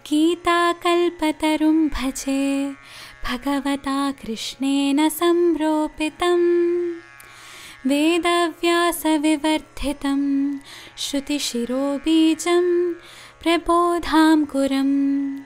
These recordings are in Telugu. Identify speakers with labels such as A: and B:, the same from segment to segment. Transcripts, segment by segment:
A: गीताकल्पतरुं भजे भगवता कृष्णेन संरोपितं वेदव्यासविवर्धितं श्रुतिशिरोबीजं प्रबोधाङ्कुरम्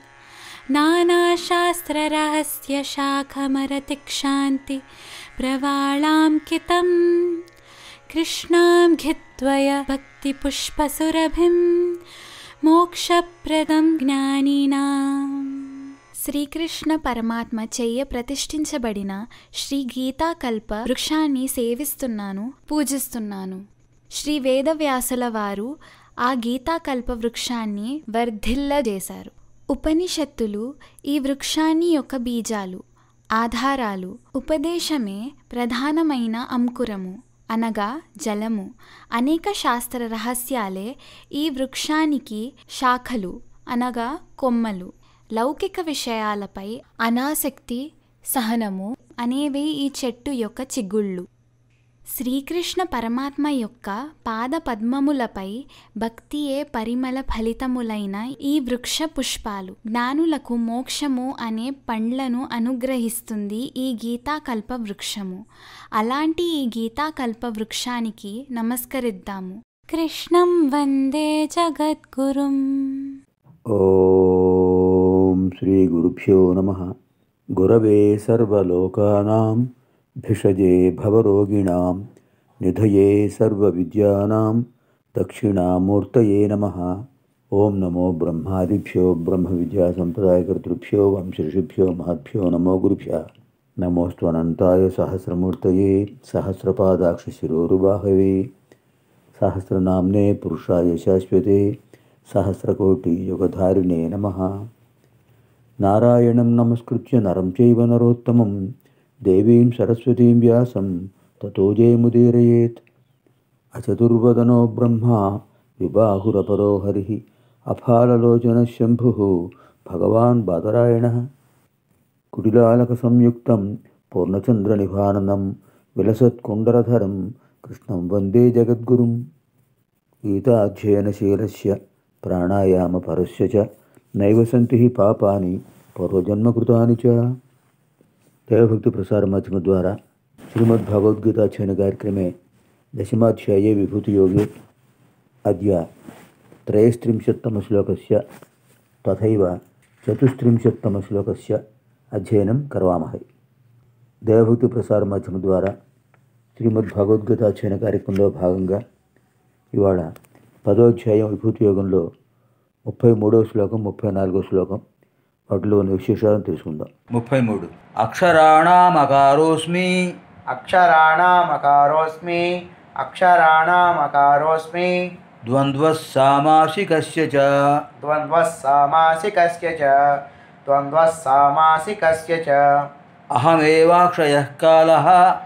A: नानाशास्त्ररहस्यशाखमरतिक्षान्ति प्रवालाङ्कितं कृष्णां घित्वय भक्तिपुष्पसुरभिं మోక్షప్రదం జ్ఞానినా శ్రీకృష్ణ పరమాత్మ చెయ్య ప్రతిష్ఠించబడిన శ్రీ గీతాకల్ప వృక్షాన్ని సేవిస్తున్నాను పూజిస్తున్నాను శ్రీ వేదవ్యాసుల వారు ఆ గీతాకల్ప వృక్షాన్ని వర్ధిల్లజేశారు ఉపనిషత్తులు ఈ వృక్షాన్ని యొక్క బీజాలు ఆధారాలు ఉపదేశమే ప్రధానమైన అంకురము అనగా జలము అనేక శాస్త్ర రహస్యాలే ఈ వృక్షానికి శాఖలు అనగా కొమ్మలు లౌకిక విషయాలపై అనాసక్తి సహనము అనేవి ఈ చెట్టు యొక్క చిగుళ్ళు శ్రీకృష్ణ పరమాత్మ యొక్క పాద పద్మములపై భక్తియే పరిమళ ఫలితములైన ఈ వృక్ష పుష్పాలు జ్ఞానులకు మోక్షము అనే పండ్లను అనుగ్రహిస్తుంది ఈ గీతాకల్ప వృక్షము అలాంటి ఈ గీతాకల్ప వృక్షానికి నమస్కరిద్దాము కృష్ణం వందే జగద్గురుం
B: ॐ श्रीगुरुभ्यो नमः गुरवे सर्वलोकानां भिषजे भवरोगिणां निधये सर्वविद्यानां दक्षिणामूर्तये नमः ॐ नमो ब्रह्मादिभ्यो ब्रह्मविद्यासम्प्रदायकर्तृभ्यो वंशऋषिभ्यो महद्भ्यो नमो गुरुभ्यः नमोऽस्त्वनन्ताय सहस्रमूर्तये सहस्रपादाक्षशिरोरुबाहवे सहस्रनाम्ने पुरुषाय शाश्वते सहस्रकोटियुगधारिणे नमः नारायणं नमस्कृत्य नरं चैव नरोत्तमं देवीं सरस्वतीं व्यासं ततो जयमुदीरयेत् अचतुर्वदनो ब्रह्मा विबाहुरपरो हरिः अफाललोचनः शम्भुः भगवान् बादरायणः कुटिलालकसंयुक्तं पूर्णचन्द्रनिभाननं विलसत्कुण्डरधरं कृष्णं वन्दे जगद्गुरुं गीताध्ययनशीलस्य प्राणायामपरस्य च नैव सन्ति हि पापानि పూర్వజన్మకృతాని చ देवभक्तिप्रसारमाध्यम द्वारा श्रीमद्भगवद्गीताध्ययन कार्यक्रमे दशमाध्याये विभूतियोगे अद्य त्रयस्त्रिंशत्तमश्लोकस्य तथैव चतुस्त्रिंशत्तमश्लोकस्य अध्ययनं करवामहे దేవభక్తి ద్వారా శ్రీమద్ భగవద్గీతాధ్యయన కార్యక్రమంలో భాగంగా ఇవాళ పదోధ్యాయం విభూతి యోగంలో ముప్పై మూడవ శ్లోకం ముప్పై నాలుగో శ్లోకం వాటిలో ఉన్న విశేషాలను తెలుసుకుందాం
C: ముప్పై మూడు అక్షరాణామకారోస్మి
D: అక్షరాణామకారోస్మి అక్షరాణామకారోస్మి
C: ద్వంద్వ సామాసికస్య చ
D: ద్వంద్వः సామాసికస్య చ ద్వంద్వः సామాసికస్య చ
C: అహమేవాక్షయః కాలః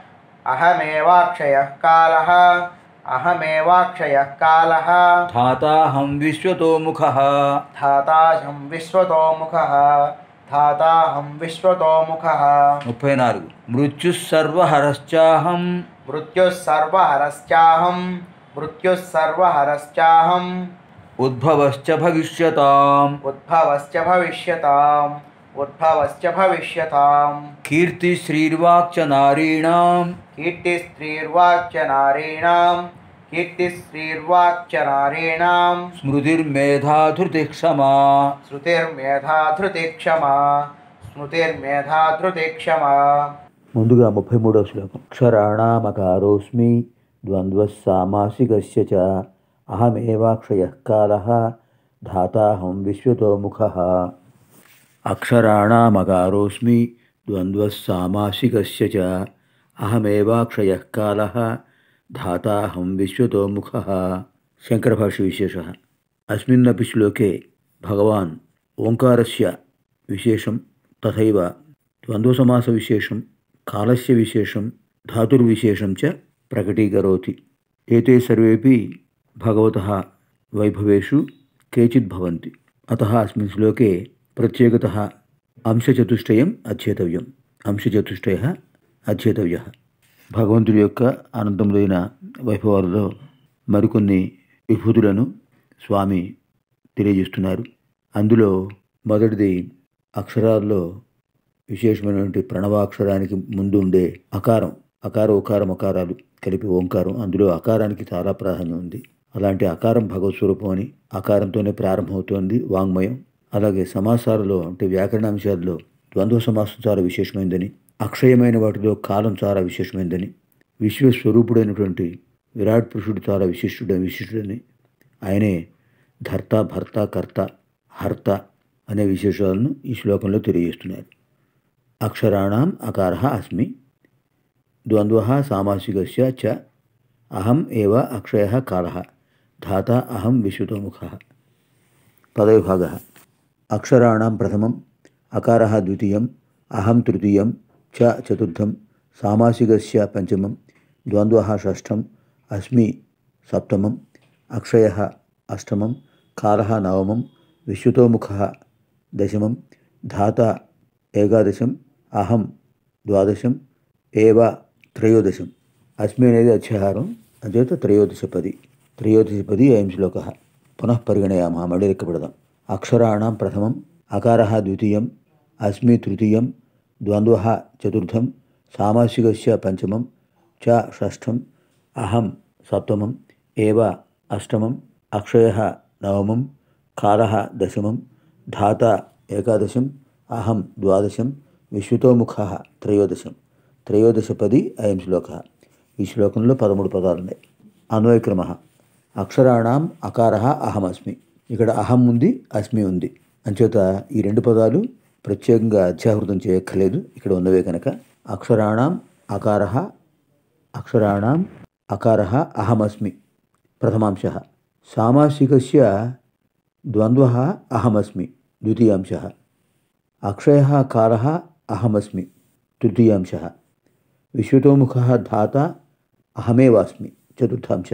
D: అహమేవాక్షయः కాలः అహమేవాక్షయः కాలः
C: ధాతాహం విశ్వతో ముఖః
D: ధాతాహం విశ్వతోముఖः ధాతాహం విశ్వతోముఖः
C: ముప్పై నాలుగు మృత్యుः సర్వహరశ్చాహం
D: మృత్యుः సర్వహరశ్చాహం మృత్యుः సర్వహరశ్చాహం
C: ఉద్భవశ్చ భవిష్యతాం
D: ఉద్భవశ్చ భవిష్యతాం ఉద్భవశ్చ భవిష్యతాం
C: కీర్తిశ్రీర్వాక్చ నారీణాం
D: కీర్తిస్త్రీర్వాక్య నారీణాం కీర్తిస్త్రీర్వాక్య నారీణాం
C: స్మృతిర్మేధాధృతి క్షమా
D: శృతిర్మేధా ధృతి క్షమా స్మృతిర్మేధా ధృతి క్షమా
B: ముందుగా ముప్పై మూడవ శ్లోకం అక్షరాణామకారోస్మి ద్వంద్వ సామాసికస్య చ అహమేవాక్షయ కాల ధాతాహం విశ్వతో ముఖ అక్షరాణామకారోస్మి ద్వంద్వ సామాసికస్య చ అహమేవాక్షయ కాల ధాతాహం విశ్వతో ముఖ శంకరభాష్యవిశేష అస్మిన్నపి శ్లోకే భగవాన్ ఓంకారస్య విశేషం తథైవ ద్వంద్వసమాసవిశేషం కాలస్య విశేషం ధాతుర్విశేషం చ ప్రకటీకరోతి ఏతే సర్వేపి భగవతः వైభవేషు కేచిత్ భవంతి అతः అస్మిన్ శ్లోకే ప్రత్యేకతः అంశచతుష్టయం అధ్యేతవ్యం అంశచతుష్టయ అధ్యేతవ్య భగవంతుడి యొక్క అనంతములైన వైభవాలలో మరికొన్ని విభూతులను స్వామి తెలియజేస్తున్నారు అందులో మొదటిది అక్షరాల్లో విశేషమైనటువంటి ప్రణవాక్షరానికి ముందు ఉండే అకారం అకార ఉకారం అకారాలు కలిపి ఓంకారం అందులో అకారానికి చాలా ప్రాధాన్యం ఉంది అలాంటి అకారం భగవత్ స్వరూపం అని అకారంతోనే ప్రారంభమవుతోంది వాంగ్మయం అలాగే సమాసాలలో అంటే వ్యాకరణాంశాల్లో ద్వంద్వ సమాసం చాలా విశేషమైందని అక్షయమైన వాటిలో కాలం చాలా విశేషమైందని విశ్వస్వరూపుడైనటువంటి విరాట్ పురుషుడు చాలా విశిష్టుడ విశిష్టుడని ఆయనే ధర్త భర్త కర్త హర్త అనే విశేషాలను ఈ శ్లోకంలో తెలియజేస్తున్నారు అక్షరాణం అకార అస్మి ద్వంద్వ సామాసికస్య చ అహం ఏవ అక్షయ కాల ధాత అహం విశ్వతోముఖ పదవిభాగ అక్షరాణం ప్రథమం అకార ద్వితీయం అహం తృతీయం చ చతుర్థం సామాసికస్య పంచమం ద్వంద్వ షష్ఠం అస్మి సప్తమం అక్షయ అష్టమం కాల నవమం విశ్వతోముఖ దశమం ధాత ఏకాదశం అహం ద్వాదశం ఏవ త్రయోదశం అస్మి అనేది అత్యహారం అంచేత త్రయోదశపది త్రయోదశపది అయం శ్లోక పునః పరిగణయామः మళ్ళీ లెక్కపెడదాం అక్షరాణం ప్రథమం అకార ద్వితీయం అస్మి తృతీయం ద్వంద్వ చతుర్థం సామాసికస్య పంచమం చ షష్ఠం అహం సప్తమం ఏవ అష్టమం అక్షయ నవమం కాల దశమం ధాత ఏకాదశం అహం ద్వాదశం విశ్వతోముఖ త్రయోదశం త్రయోదశపది అయం శ్లోక ఈ శ్లోకంలో పదమూడు పదాలు ఉన్నాయి అన్వయక్రమ అక్షరాణం అకార అహమస్మి ఇక్కడ అహం ఉంది అస్మి ఉంది అంచేత ఈ రెండు పదాలు ప్రత్యేకంగా అధ్యాహృతం చేయక్కర్లేదు ఇక్కడ ఉన్నవే కనుక అక్షరాణం అకార అక్షరాణం అకార అహమస్మి ప్రథమాంశ సామాసికస్య ద్వంద్వ అహమస్మి ద్వితీయాంశ అక్షయ కాల అహమస్మి తృతీయాంశ విశ్వతోముఖ ధాత అహమేవాస్మి చతుర్థాంశ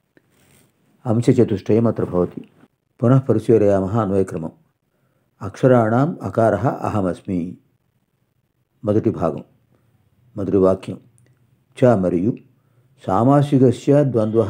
B: అంశచతుష్టయం అత్ర భవతి పునః పరిశీలయామः అన్వయక్రమం అక్షరాణం అకార అహమస్మి మొదటి భాగం మొదటి వాక్యం చ మరియు సామాసికస్య ద్వంద్వ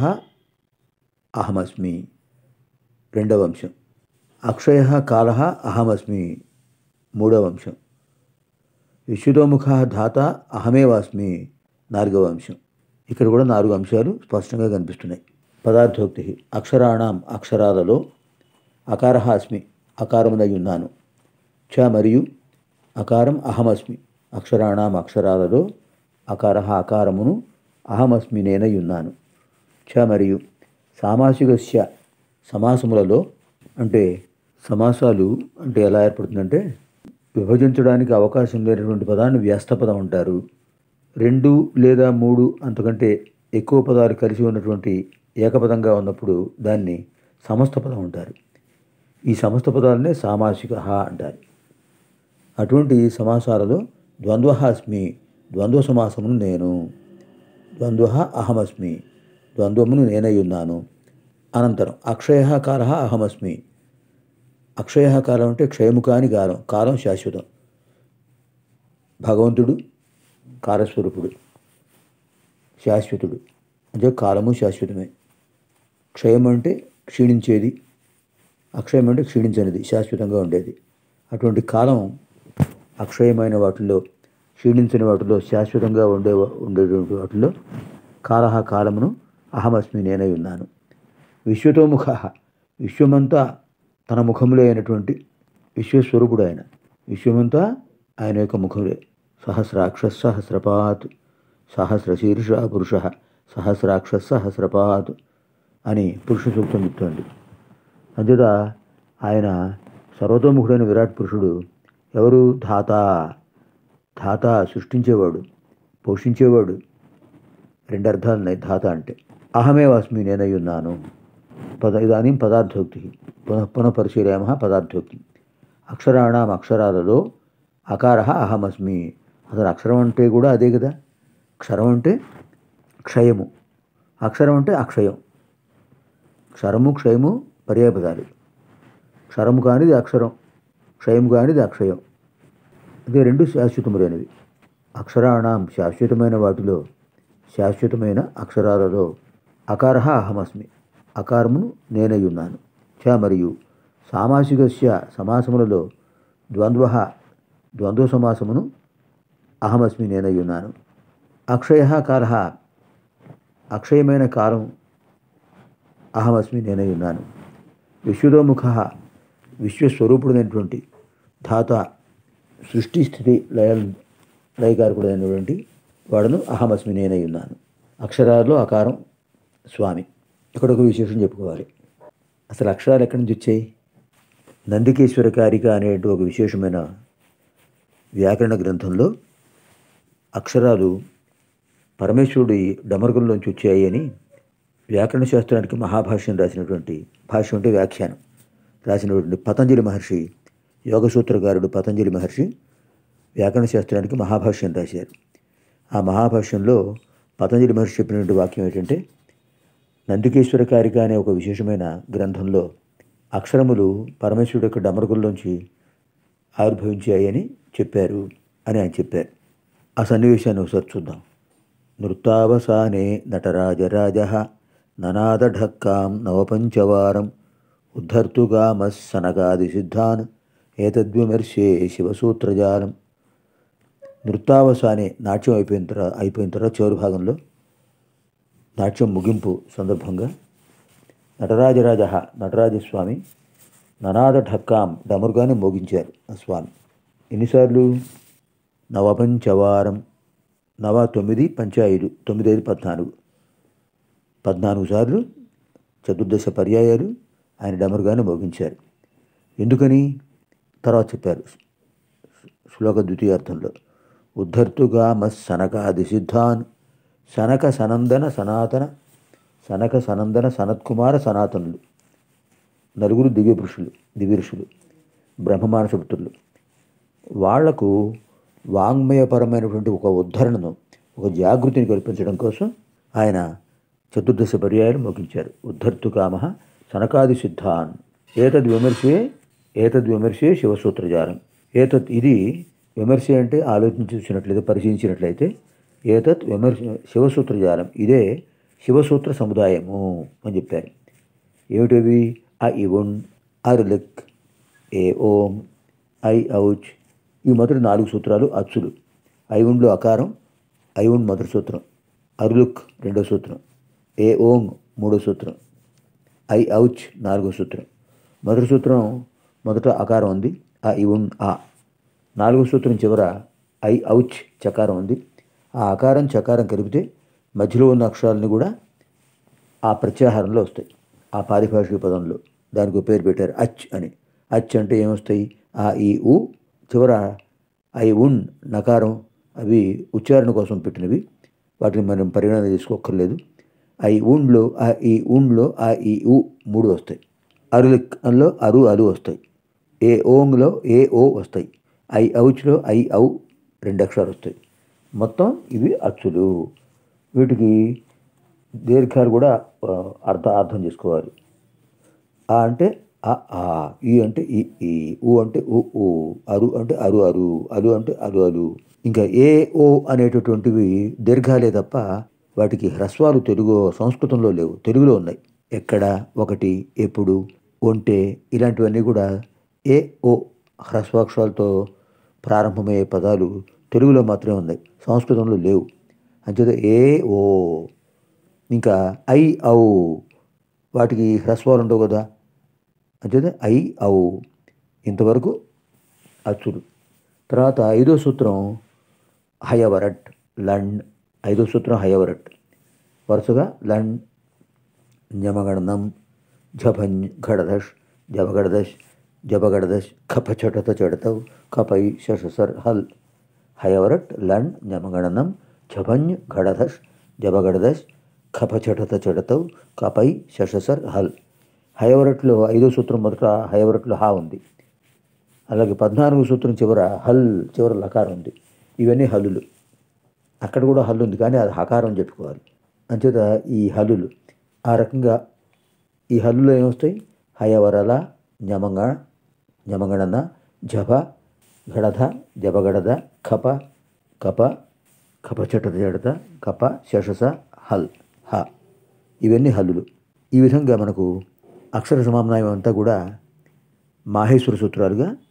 B: అహమస్మి రెండవ అంశం అక్షయ కాల అహమస్మి మూడవ అంశం విశ్వతోముఖ ధాత అహమేవాస్మి నాలుగవ అంశం ఇక్కడ కూడా నాలుగు అంశాలు స్పష్టంగా కనిపిస్తున్నాయి పదార్థోక్తి అక్షరాణం అక్షరాలలో అకార అస్మి అకారమునై ఉన్నాను చ మరియు అకారం అహమస్మి అక్షరాణం అక్షరాలలో అకార అకారమును అహమస్మి నేనై ఉన్నాను చ మరియు సామాసికస్య సమాసములలో అంటే సమాసాలు అంటే ఎలా ఏర్పడుతుందంటే విభజించడానికి అవకాశం లేనటువంటి పదాన్ని వ్యస్త పదం అంటారు రెండు లేదా మూడు అంతకంటే ఎక్కువ పదాలు కలిసి ఉన్నటువంటి ఏకపదంగా ఉన్నప్పుడు దాన్ని సమస్త పదం అంటారు ఈ సమస్త పదాలనే సామాసిక అంటారు అటువంటి సమాసాలలో ద్వంద్వ అస్మి ద్వంద్వ సమాసమును నేను ద్వంద్వ అహమస్మి ద్వంద్వమును నేనై ఉన్నాను అనంతరం అక్షయ కాల అహమస్మి అక్షయ కాలం అంటే క్షయము కాని కాలం కాలం శాశ్వతం భగవంతుడు కాలస్వరూపుడు శాశ్వతుడు అంటే కాలము శాశ్వతమే క్షయం అంటే క్షీణించేది అక్షయం అంటే క్షీణించనిది శాశ్వతంగా ఉండేది అటువంటి కాలం అక్షయమైన వాటిల్లో క్షీణించిన వాటిలో శాశ్వతంగా ఉండే ఉండేటువంటి వాటిలో కాల కాలమును అహమస్మి నేనై ఉన్నాను విశ్వతోముఖ విశ్వమంతా తన ముఖములే అయినటువంటి విశ్వస్వరూపుడు ఆయన విశ్వమంతా ఆయన యొక్క ముఖములే సహస్రాక్ష సహస్రపాత్ సహస్రశీర్ష పురుష సహస్రాక్ష సహస్రపాత్ అని పురుష సూక్తం చెప్తోంది అంతేత ఆయన సర్వతోముఖుడైన విరాట్ పురుషుడు ఎవరు ధాత ధాత సృష్టించేవాడు పోషించేవాడు రెండు అర్థాలు ఉన్నాయి ధాత అంటే అహమే వాస్మి నేనై ఉన్నాను పద ఇదాनीं పదార్థోక్తి పునః పునః పరిశీలయామः పదార్థోక్తి అక్షరాణం అక్షరాలలో అకార అహమస్మి అసలు అక్షరం అంటే కూడా అదే కదా క్షరం అంటే క్షయము అక్షరం అంటే అక్షయం క్షరము క్షయము పర్యాయపదాలు క్షరము కానిది అక్షరం క్షయం కానిది అక్షయం అదే రెండు శాశ్వతములైనవి అక్షరాణం శాశ్వతమైన వాటిలో శాశ్వతమైన అక్షరాలలో అకార అహమస్మి అకారమును నేనై ఉన్నాను చ మరియు సామాసికస్య సమాసములలో ద్వంద్వ ద్వంద్వ సమాసమును అహమస్మి నేనై ఉన్నాను అక్షయ కాల అక్షయమైన కాలం అహమస్మి నేనై ఉన్నాను విశ్వదోముఖ విశ్వస్వరూపుడైనటువంటి ధాత సృష్టి స్థితి లయ లయకారకుడైనటువంటి వాడును అహమస్మి నేనై ఉన్నాను అక్షరాల్లో అకారం స్వామి ఇక్కడ ఒక విశేషం చెప్పుకోవాలి అసలు అక్షరాలు ఎక్కడి నుంచి వచ్చాయి నందికేశ్వర కారిక అనే ఒక విశేషమైన వ్యాకరణ గ్రంథంలో అక్షరాలు పరమేశ్వరుడి డమరుగంలోంచి వచ్చాయి అని వ్యాకరణ శాస్త్రానికి మహాభాష్యం రాసినటువంటి భాష్యం అంటే వ్యాఖ్యానం రాసినటువంటి పతంజలి మహర్షి యోగసూత్రకారుడు పతంజలి మహర్షి వ్యాకరణ శాస్త్రానికి మహాభాష్యం రాశారు ఆ మహాభాష్యంలో పతంజలి మహర్షి చెప్పినటువంటి వాక్యం ఏంటంటే నందికేశ్వర కారిక అనే ఒక విశేషమైన గ్రంథంలో అక్షరములు పరమేశ్వరుడు యొక్క డమరుకుల్లోంచి ఆవిర్భవించాయని చెప్పారు అని ఆయన చెప్పారు ఆ సన్నివేశాన్ని ఒకసారి చూద్దాం నృత్తావసానే నటరాజరాజ ననాదఢక్కాం నవపంచవారం ఉద్ధర్తుగామస్సనగాది సిద్ధాన్ ఏతద్విమర్శే శివసూత్రజాలం నృత్తావసానే నాట్యం అయిపోయిన తర్వాత అయిపోయిన తర్వాత చివరి భాగంలో నాట్యం ముగింపు సందర్భంగా నటరాజరాజ నటరాజస్వామి ననాద ఢక్కాం డమరుగానే మోగించారు ఆ స్వామి ఎన్నిసార్లు నవపంచవారం నవ తొమ్మిది పంచ ఐదు తొమ్మిది ఐదు పద్నాలుగు పద్నాలుగు సార్లు చతుర్దశ పర్యాయాలు ఆయన డమరుగానే మోగించారు ఎందుకని తర్వాత చెప్పారు శ్లోక ద్వితీయార్థంలో ఉద్ధర్తుగా మస్ సనకాది సిద్ధాన్ సనక సనందన సనాతన సనక సనందన సనత్కుమార సనాతనులు నలుగురు దివ్య పురుషులు దివ్య ఋషులు బ్రహ్మమానస పుత్రులు వాళ్లకు వాంగ్మయపరమైనటువంటి ఒక ఉద్ధరణను ఒక జాగృతిని కల్పించడం కోసం ఆయన చతుర్దశ పర్యాయాలు మోగించారు ఉద్ధర్తు కామ సనకాది సిద్ధాన్ ఏతద్ విమర్శే ఏతద్ విమర్శే శివసూత్రజాలం ఏతత్ ఇది విమర్శ అంటే ఆలోచించి చూసినట్లయితే పరిశీలించినట్లయితే ఏతత్ విమర్శ శివసూత్రజాలం ఇదే శివసూత్ర సముదాయము అని చెప్పారు ఏమిటవి అ ఇవున్ అరులిక్ ఏ ఓం ఐ ఔచ్ ఈ మొదటి నాలుగు సూత్రాలు అచ్చులు ఐవుండ్లో అకారం ఐవుండ్ మొదటి సూత్రం అరులుక్ రెండో సూత్రం ఏ ఓం మూడో సూత్రం ఐ ఔచ్ నాలుగో సూత్రం మొదటి సూత్రం మొదట అకారం ఉంది ఆ ఇవున్ ఆ నాలుగో సూత్రం చివర ఐ ఔచ్ చకారం ఉంది ఆ అకారం చకారం కలిపితే మధ్యలో ఉన్న అక్షరాలను కూడా ఆ ప్రత్యాహారంలో వస్తాయి ఆ పారిభాషిక పదంలో దానికి ఒక పేరు పెట్టారు అచ్ అని అచ్ అంటే ఏమొస్తాయి ఆ ఈ ఉ చివర ఐ ఉన్ నకారం అవి ఉచ్చారణ కోసం పెట్టినవి వాటిని మనం పరిగణన తీసుకోక్కర్లేదు ఐ ఉండ్లో ఆ ఈ ఉండ్లో ఆ ఈ ఉ మూడు వస్తాయి అరులో అరు అలు వస్తాయి ఏ ఓంలో ఏ ఓ వస్తాయి ఐ ఔచ్లో ఐ ఔ రెండు అక్షరాలు వస్తాయి మొత్తం ఇవి అచ్చులు వీటికి దీర్ఘాలు కూడా ఆ, అర్థ అర్థం చేసుకోవాలి ఆ అంటే అ ఆ ఈ అంటే ఈ ఈ ఊ అంటే ఉ ఊ అరు అంటే అరు అరు అలు అంటే అలు అలు ఇంకా ఏ ఓ అనేటటువంటివి దీర్ఘాలే తప్ప వాటికి హ్రస్వాలు తెలుగు సంస్కృతంలో లేవు తెలుగులో ఉన్నాయి ఎక్కడ ఒకటి ఎప్పుడు ఒంటే ఇలాంటివన్నీ కూడా ఏ ఓ హ్రస్వాక్షరాలతో ప్రారంభమయ్యే పదాలు తెలుగులో మాత్రమే ఉన్నాయి సంస్కృతంలో లేవు అంచేత ఏ ఓ ఇంకా ఐ ఔ వాటికి హ్రస్వాలు ఉండవు కదా అంచేత ఐ ఔ ఇంతవరకు అచ్చులు తర్వాత ఐదో సూత్రం హయవరట్ లండ్ ఐదో సూత్రం హయవరట్ వరుసగా లండ్ ஞமகணனம் ஜபஞ் கடதஷ் ஜபகடதஷ் ஜபகடதஷ் கபச்சடத చడతవ్ కపై శశసర్ హల్ హయవరట్ లణ్ ஞமகணனம் జభஞ్ ఘడధష్ జబగడదష్ ఖపచటత చెడతవ్ కపై శశసర్ హల్ హయవరట్లో ఐదో సూత్రం మొదట హయవరట్లో హా ఉంది అలాగే పద్నాలుగు సూత్రం చివర హల్ చివర లకారం ఉంది ఇవన్నీ హల్లులు అక్కడ కూడా హల్లు ఉంది కానీ అది హకారం అని చెప్పుకోవాలి అంచేత ఈ హల్లులు ఆ రకంగా ఈ హల్లులో ఏమొస్తాయి హయవరల ஞமగ ஞమగణన జప గడధ జపగడద ఖప కప కపచటత జడత కప శశస హల్ హ ఇవన్నీ హల్లులు ఈ విధంగా మనకు అక్షర సమామ్నాయం అంతా కూడా మాహేశ్వర సూత్రాలుగా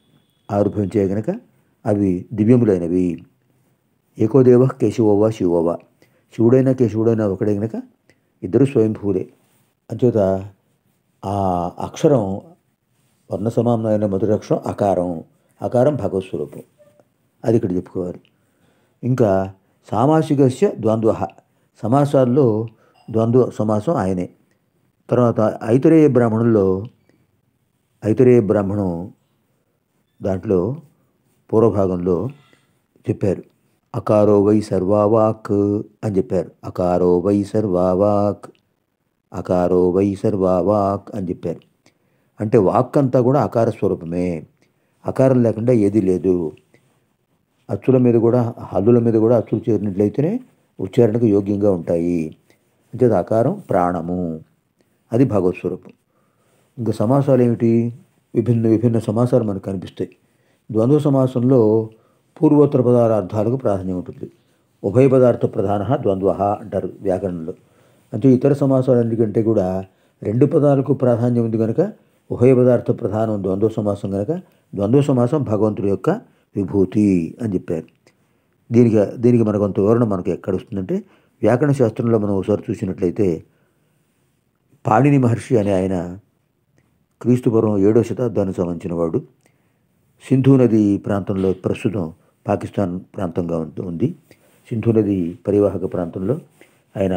B: ఆవిర్భవించాయి గనక అవి దివ్యములైనవి ఏకోదేవ కేశవోవా శివోవా శివుడైనా కేశవుడైనా ఒకడే గనక ఇద్దరు స్వయంభూలే అంచేత ఆ అక్షరం వర్ణ సమానమైన మొదటి అక్షరం అకారం అకారం భగవత్ స్వరూపం అది ఇక్కడ చెప్పుకోవాలి ఇంకా సామాసికస్య ద్వంద్వ సమాసాల్లో ద్వంద్వ సమాసం ఆయనే తర్వాత ఐతరేయ బ్రాహ్మణుల్లో ఐతరేయ బ్రాహ్మణం దాంట్లో పూర్వభాగంలో చెప్పారు అకారో వై సర్వావాక్ అని చెప్పారు అకారో వై సర్వావాక్ అకారో వై సర్వావాక్ అని చెప్పారు అంటే వాక్ అంతా కూడా అకార స్వరూపమే అకారం లేకుండా ఏదీ లేదు అచ్చుల మీద కూడా హల్లుల మీద కూడా అచ్చులు చేరినట్లయితేనే ఉచ్చారణకు యోగ్యంగా ఉంటాయి అంటే అది అకారం ప్రాణము అది భగవత్ స్వరూపం ఇంకా సమాసాలు ఏమిటి విభిన్న విభిన్న సమాసాలు మనకు కనిపిస్తాయి ద్వంద్వ సమాసంలో పూర్వోత్తర పదాల అర్థాలకు ప్రాధాన్యం ఉంటుంది ఉభయ పదార్థ ప్రధాన ద్వంద్వ అంటారు వ్యాకరణంలో అంటే ఇతర సమాసాలన్నిటికంటే కూడా రెండు పదాలకు ప్రాధాన్యం ఉంది కనుక ఉభయ పదార్థ ప్రధానం ద్వంద్వ సమాసం కనుక ద్వంద్వ సమాసం భగవంతుడి యొక్క విభూతి అని చెప్పారు దీనికి దీనికి మనకు కొంత వివరణ మనకు ఎక్కడ వస్తుందంటే వ్యాకరణ శాస్త్రంలో మనం ఒకసారి చూసినట్లయితే పాణిని మహర్షి అనే ఆయన క్రీస్తుపూర్వం ఏడో శతాబ్దానికి సంబంధించిన వాడు సింధు నది ప్రాంతంలో ప్రస్తుతం పాకిస్తాన్ ప్రాంతంగా ఉంది- ఉంది సింధు నది పరివాహక ప్రాంతంలో ఆయన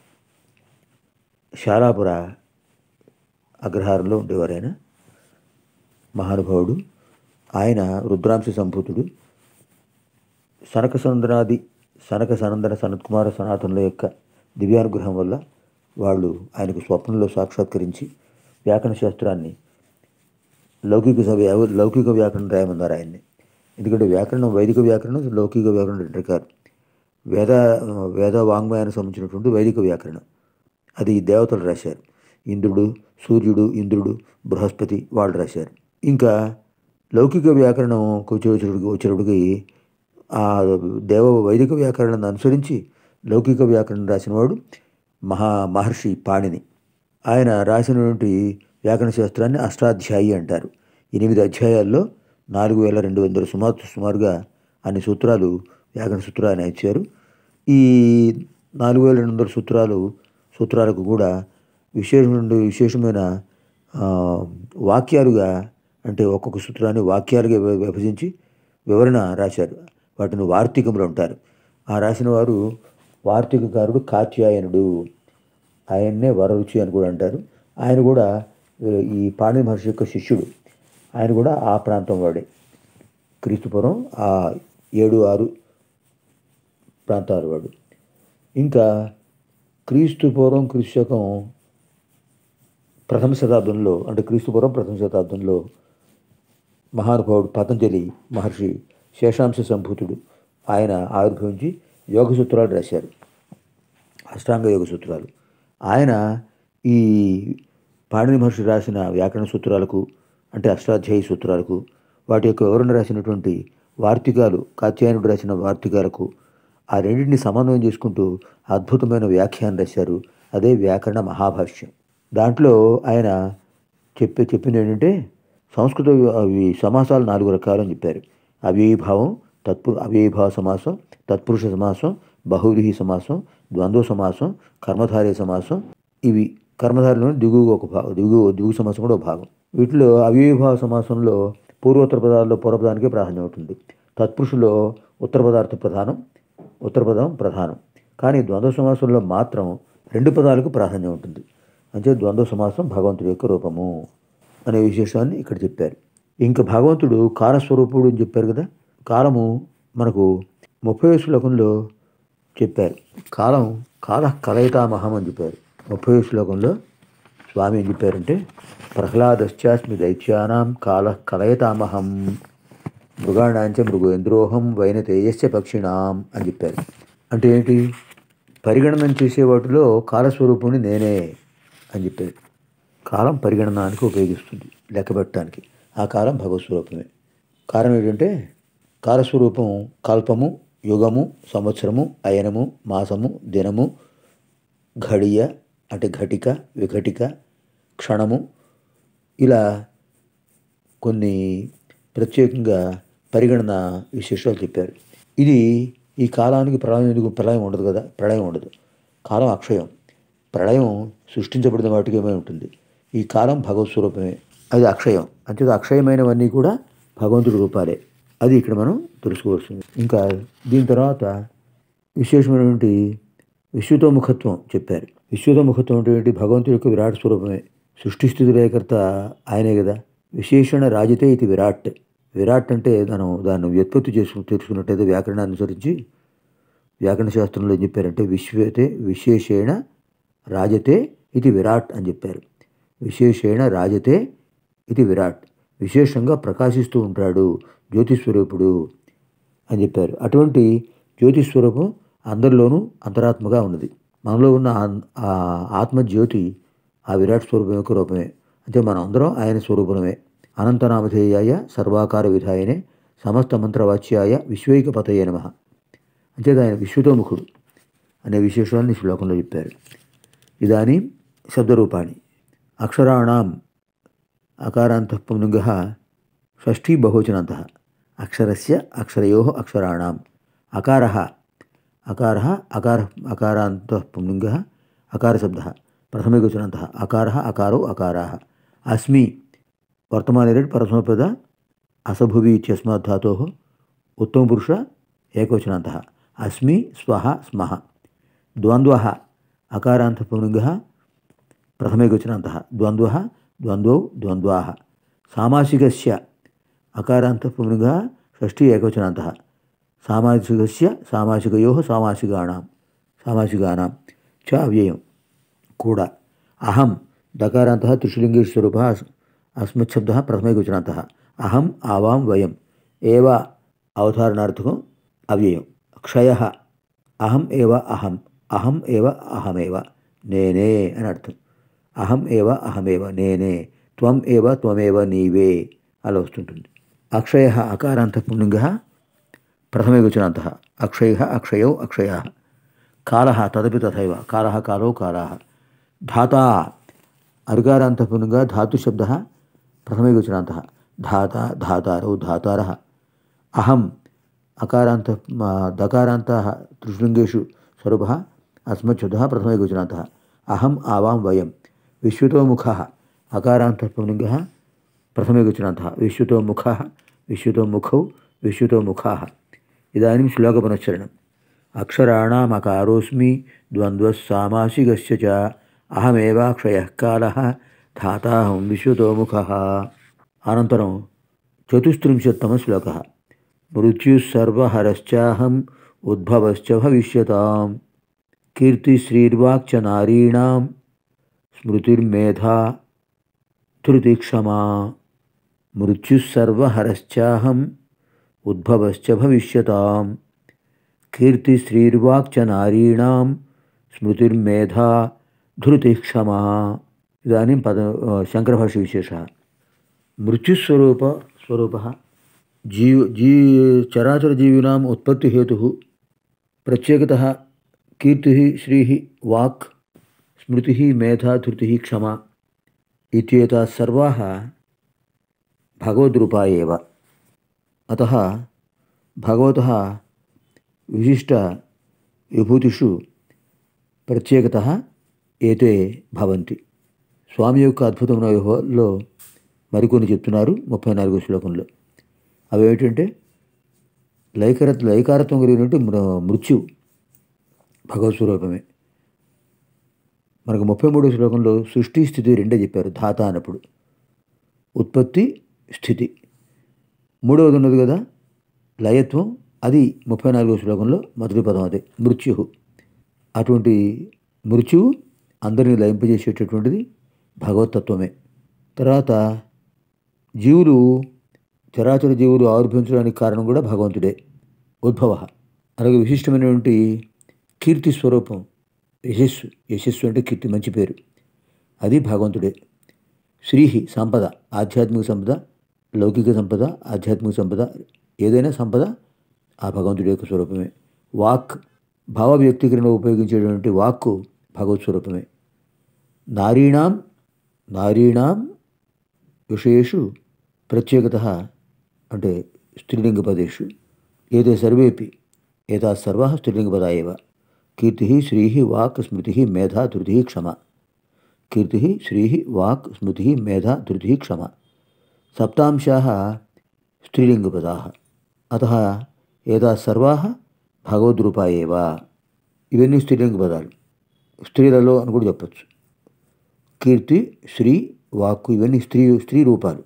B: శాలాపుర అగ్రహారంలో ఉండేవారు ఆయన మహానుభావుడు ఆయన రుద్రాంశ సంభూతుడు సనక సందనాది సనక సనందన సనత్కుమార సనాతనుల యొక్క దివ్యానుగ్రహం వల్ల వాళ్ళు ఆయనకు స్వప్నంలో సాక్షాత్కరించి వ్యాకరణ శాస్త్రాన్ని లౌకిక సవ్య లౌకిక వ్యాకరణం రాయమన్నారు ఆయన్ని ఎందుకంటే వ్యాకరణం వైదిక వ్యాకరణం లౌకిక వ్యాకరణం రెండు రకాలు వేద వేద వాంగ్మయానికి సంబంధించినటువంటి వైదిక వ్యాకరణం అది దేవతలు రాశారు ఇంద్రుడు సూర్యుడు ఇంద్రుడు బృహస్పతి వాళ్ళు రాశారు ఇంకా లౌకిక వ్యాకరణం వచ్చేటప్పటికి వచ్చేటప్పటికి ఆ దేవ వైదిక వ్యాకరణాన్ని అనుసరించి లౌకిక వ్యాకరణం రాసినవాడు మహా మహర్షి పాణిని ఆయన రాసినటువంటి వ్యాకరణ శాస్త్రాన్ని అష్టాధ్యాయి అంటారు ఎనిమిది అధ్యాయాల్లో నాలుగు వేల రెండు వందల సుమారు సుమారుగా అన్ని సూత్రాలు వ్యాకరణ సూత్రాలు ఆయన ఇచ్చారు ఈ నాలుగు వేల రెండు వందల సూత్రాలు సూత్రాలకు కూడా విశేషమైన విశేషమైన ఆ, వాక్యాలుగా అంటే ఒక్కొక్క సూత్రాన్ని వాక్యాలుగా విభ- విభజించి వివరణ రాశారు వాటిని వార్తికములు అంటారు ఆ రాసిన వారు వార్తికకారుడు కాత్యాయనుడు ఆయన్నే వరరుచి అని కూడా అంటారు ఆయన కూడా ఆ, ఈ పాణి మహర్షి యొక్క శిష్యుడు ఆయన కూడా ఆ ప్రాంతం వాడే క్రీస్తుపురం ఆ ఏడు ఆరు ప్రాంతాల వాడు ఇంకా క్రీస్తు పూర్వం క్రీస్తు శకం ప్రథమ శతాబ్దంలో అంటే క్రీస్తు పూర్వం ప్రథమ శతాబ్దంలో మహానుభావుడు పతంజలి మహర్షి శేషాంశ సంభూతుడు ఆయన ఆవిర్భవించి యోగ సూత్రాలు రాశారు అష్టాంగ యోగ సూత్రాలు ఆయన ఈ పాణిని మహర్షి రాసిన వ్యాకరణ సూత్రాలకు అంటే అష్టాధ్యాయి సూత్రాలకు వాటి యొక్క వివరణ రాసినటువంటి వార్తికాలు కాత్యాయనుడు రాసిన వార్తికాలకు ఆ రెండింటిని సమన్వయం చేసుకుంటూ అద్భుతమైన వ్యాఖ్యానం రాశారు అదే వ్యాకరణ మహాభాష్యం దాంట్లో ఆయన చెప్పే చెప్పింది ఏంటంటే సంస్కృత అవి సమాసాలు నాలుగు రకాలు అని చెప్పారు అవ్యయీభావం తత్పు అవ్యయీభావ సమాసం తత్పురుష సమాసం బహువ్రీహి సమాసం ద్వంద్వ సమాసం కర్మధారయ సమాసం ఇవి కర్మధారలోని దిగువ ఒక భాగం దిగువ దిగువ సమాసం కూడా ఒక భాగం వీటిలో అవ్యయీభావ సమాసంలో పూర్వోత్తర పదాల్లో పూర్వపదానికే ప్రాధాన్యం ఉంటుంది తత్పురుషులో ఉత్తర పదార్థ ప్రధానం ఉత్తర పదం ప్రధానం కానీ ద్వంద్వ సమాసంలో మాత్రం రెండు పదాలకు ప్రాధాన్యం ఉంటుంది అంటే ద్వంద్వ సమాసం భగవంతుడి యొక్క రూపము అనే విశేషాన్ని ఇక్కడ చెప్పారు ఇంకా భగవంతుడు కాలస్వరూపుడు అని చెప్పారు కదా కాలము మనకు ముప్పై శ్లోకంలో చెప్పారు కాలం కాల కలయితామహం అని చెప్పారు ముప్పై శ్లోకంలో స్వామి ఏం చెప్పారంటే ప్రహ్లాదశ్చాస్మి దైత్యానాం కాల కలయతామహం మృగాణాంచ మృగేంద్రోహం వైన తేజస్య పక్షిణాం అని చెప్పారు అంటే ఏంటి పరిగణనం చేసే వాటిలో కాలస్వరూపుని నేనే అని చెప్పారు కాలం పరిగణనానికి ఉపయోగిస్తుంది లెక్క పెట్టడానికి ఆ కాలం భగవత్ స్వరూపమే కారణం ఏంటంటే కాలస్వరూపం కల్పము యుగము సంవత్సరము అయనము మాసము దినము ఘడియ అంటే ఘటిక విఘటిక క్షణము ఇలా కొన్ని ప్రత్యేకంగా పరిగణన విశేషాలు చెప్పారు ఇది ఈ కాలానికి ప్రళయం ఎందుకు ప్రళయం ఉండదు కదా ప్రళయం ఉండదు కాలం అక్షయం ప్రళయం సృష్టించబడిన వాటికి ఏమై ఉంటుంది ఈ కాలం భగవత్ స్వరూపమే అది అక్షయం అంతే అక్షయమైనవన్నీ కూడా భగవంతుడి రూపాలే అది ఇక్కడ మనం తెలుసుకోవాల్సింది ఇంకా దీని తర్వాత విశేషమైనటువంటి విశ్వతోముఖత్వం చెప్పారు విశ్వతోముఖత్వం అంటే ఏంటి భగవంతుడి యొక్క విరాట్ స్వరూపమే సృష్టి స్థితి లేకర్త ఆయనే కదా విశేషణ రాజితే ఇది విరాట్ విరాట్ అంటే మనం దాన్ని వ్యుత్పత్తి చేసుకు తెలుసుకున్నట్టయితే వ్యాకరణాన్ని అనుసరించి వ్యాకరణ శాస్త్రంలో ఏం చెప్పారంటే విశ్వతే విశేషేణ రాజతే ఇది విరాట్ అని చెప్పారు విశేషేణ రాజతే ఇది విరాట్ విశేషంగా ప్రకాశిస్తూ ఉంటాడు జ్యోతిస్వరూపుడు అని చెప్పారు అటువంటి జ్యోతిస్వరూపం అందరిలోనూ అంతరాత్మగా ఉన్నది మనలో ఉన్న ఆ- ఆ ఆత్మజ్యోతి ఆ విరాట్ స్వరూపం యొక్క రూపమే అంటే మనం అందరం ఆయన స్వరూపమే అనంతనామధేయాయ సర్వాకార విధాయనే సమస్త మంత్రవాచ్యాయ విశ్వైక పతయ నమ అంటే ఆయన విశ్వతోముఖుడు అనే విశేషాన్ని ఈ శ్లోకంలో చెప్పారు ఇదానీ శబ్దరూపాణి అక్షరాణం అకారాంతః పుంలింగः షష్ఠీ బహువచనాంతः అక్షరస్య అక్షరయోः అక్షరాణం అకారः అకారः అకార అకారాంతః పుంలింగः అకారశబ్దः ప్రథమేకవచనాంతः అకారः అకారో అకారాः అస్మి వర్తమానే రెడ్ ప్రథమపద అసభువి ఇత్యస్మాత్ ధాతోः उत्तमपुरुष एकवचनान्तः अस्मि स्वः स्मः द्वन्द्वः अकारान्तपुंलिङ्गः प्रथमेकवचनान्तः द्वन्द्वः द्वन्द्वौ द्वन्द्वाः सामासिकस्य अकारान्तपुंलिङ्गः षष्ठी एकवचनान्तः सामासिकस्य सामासिकयोः सामासिकाणां सामासिकानां च अव्ययं కూడా అహం దకారాంత త్రిశులింగేషు స్వరూప అస్మత్శబ్ద ప్రథమైకవచనాంత అహం ఆవాం వయం ఏవ అవతారణార్థకం అవ్యయం క్షయ అహం ఏవ అహం అహం ఏవ అహమేవ నేనే అని అర్థం అహం ఏవ అహమేవ నేనే త్వం ఏవ త్వమేవ నీవే అలా వస్తుంటుంది అక్షయ అకారాంత పుంలింగ ప్రథమైకవచనాంత అక్షయ అక్షయౌ అక్షయా కాల తదపి తథైవ కాల కాలో కాలా ధాత అర్గారాంతపునుగా ధాతుశబ్ద ప్రథమైకవచనాంత ధాత ధాతారౌ ధాతార అహం అకారాంత దకారాంత త్రిశృంగేషు స్వరూప అస్మచ్చబ్ద ప్రథమైకవచనాంత అహం ఆవాం వయం విశ్వతోముఖ అకారాంతపులింగ ప్రథమైకవచనాంత విశ్వతోముఖ విశ్వతోముఖౌ విశ్వతోముఖా ఇదాनीं శ్లోకపునశ్చరణం అక్షరాణమకారోస్మి ద్వంద్వస్సామాసికస్య చ అహమేవాక్షయः కాలः ధాతాహం విశ్వతోముఖः అనంతరం చతుస్త్రింశత్తమ శ్లోక మృత్యుస్సర్వహరశ్చాహం ఉద్భవశ్చ భవిష్యతాం కీర్తిశ్రీర్వాక్చ నారీణాం స్మృతిర్మేధా ధృతిక్షమా మృత్యుస్సర్వహరశ్చాహం ఉద్భవశ్చ భవిష్యతాం కీర్తిశ్రీర్వాక్చ నారీణాం స్మృతిర్మేధా ధృతిక్షమా ఇదాनीं పద శంకరభాష్యవిశేషः మృత్యుస్వరూప స్వరూప జీవ జీ చరాచరజీవినాम् उत्पत्तिहेतुः प्रत्येकतः कीर्तिः श्रीः वाक् स्मृतिः मेधा धृतिः क्षमा इत्येताः सर्वाः भगवद्रूपा एव अतः भगवतः विशिष्टविभूतिषु ప్రత్యేకత ఏతే భవంతి స్వామి యొక్క అద్భుతమైన వ్యవహారంలో మరికొన్ని చెప్తున్నారు ముప్పై నాలుగో శ్లోకంలో అవి ఏమిటంటే లైకర లైకారత్వం కలిగినట్టు మృ- మృత్యు భగవత్ స్వరూపమే మనకు ముప్పై మూడో శ్లోకంలో సృష్టి స్థితి రెండే చెప్పారు ధాత అన్నప్పుడు ఉత్పత్తి స్థితి మూడవది ఉన్నది కదా లయత్వం అది ముప్పై నాలుగో శ్లోకంలో మొదటి పదం అదే మృత్యు అటువంటి మృత్యువు అందరినీ లయింపజేసేటటువంటిది భగవతత్వమే తర్వాత జీవులు చరాచర జీవులు ఆవిర్భవించడానికి కారణం కూడా భగవంతుడే ఉద్భవ అలాగే విశిష్టమైనటువంటి కీర్తి స్వరూపం యశస్సు యశస్సు అంటే కీర్తి మంచి పేరు అది భగవంతుడే శ్రీహి సంపద ఆధ్యాత్మిక సంపద లౌకిక సంపద ఆధ్యాత్మిక సంపద ఏదైనా సంపద ఆ భగవంతుడి యొక్క స్వరూపమే వాక్ భావ వ్యక్తీకరణ ఉపయోగించేటువంటి వాక్కు భగవత్ స్వరూపమే నారీణాం నారీణాం విషయేషు ప్రత్యేకత అంటే స్త్రీలింగపదేషు ఏతే సర్వేపి ఏతా సర్వా స్త్రీలింగపదా ఏవ కీర్తి శ్రీ వాక్ స్మృతి మేధా ధృతి క్షమ కీర్తి శ్రీ వాక్ స్మృతి మేధా ధృతి క్షమ సప్తాంశాः స్త్రీలింగపదాः అతः ఏతా సర్వాः భగవద్రూపా ఏవ ఇవన్నీ స్త్రీలింగ పదాలు స్త్రీలలో అని కూడా చెప్పచ్చు కీర్తి శ్రీ వాక్కు ఇవన్నీ స్త్రీ స్త్రీ రూపాలు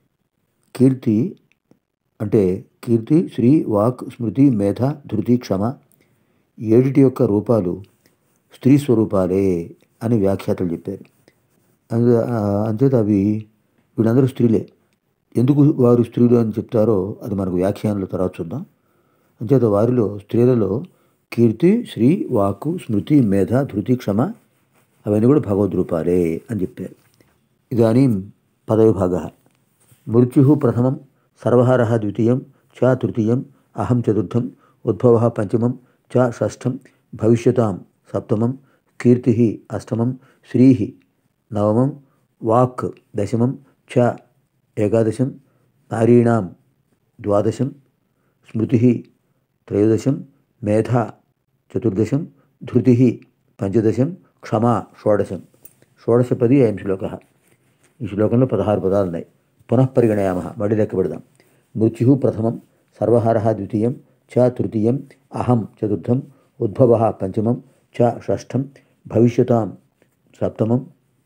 B: కీర్తి అంటే కీర్తి శ్రీ వాక్ స్మృతి మేధ ధృతి క్షమ ఏడిటి యొక్క రూపాలు స్త్రీ స్వరూపాలే అని వ్యాఖ్యాతలు చెప్పారు అంతే అంచేత అవి వీళ్ళందరూ స్త్రీలే ఎందుకు వారు స్త్రీలు అని చెప్తారో అది మనకు వ్యాఖ్యానంలో తర్వాత చూద్దాం అంచేత వారిలో స్త్రీలలో కీర్తి శ్రీ వాక్కు స్మృతి మేధ ధృతి క్షమ అవన్నీ కూడా భగవద్రూపాలే అని చెప్పారు ఇదానీ పదవిభాగ మృత్యు ప్రథమం సర్వహార ద్వితీయం చ తృతీయం అహం చతుర్థం ఉద్భవ పంచమం చ షష్ఠం భవిష్యతాం సప్తమం కీర్తి అష్టమం శ్రీ నవమం వాక్ దశమం చ ఏకాదశం నారీణాం ద్వాదశం స్మృతి త్రయోదశం మేధా చతుర్దశం ధృతి పంచదశం క్షమా షోడశం షోడశపది అయం శ్లోక ఈ శ్లోకంలో పదహారు పదాలు ఉన్నాయి పునః పరిగణయామ మళ్ళీ లెక్క పెడదాం మృత్యు ప్రథమం సర్వహార ద్వితీయం చ తృతీయం అహం చతుర్థం ఉద్భవ పంచమం చ షష్ఠం భవిష్యతాం సప్తమం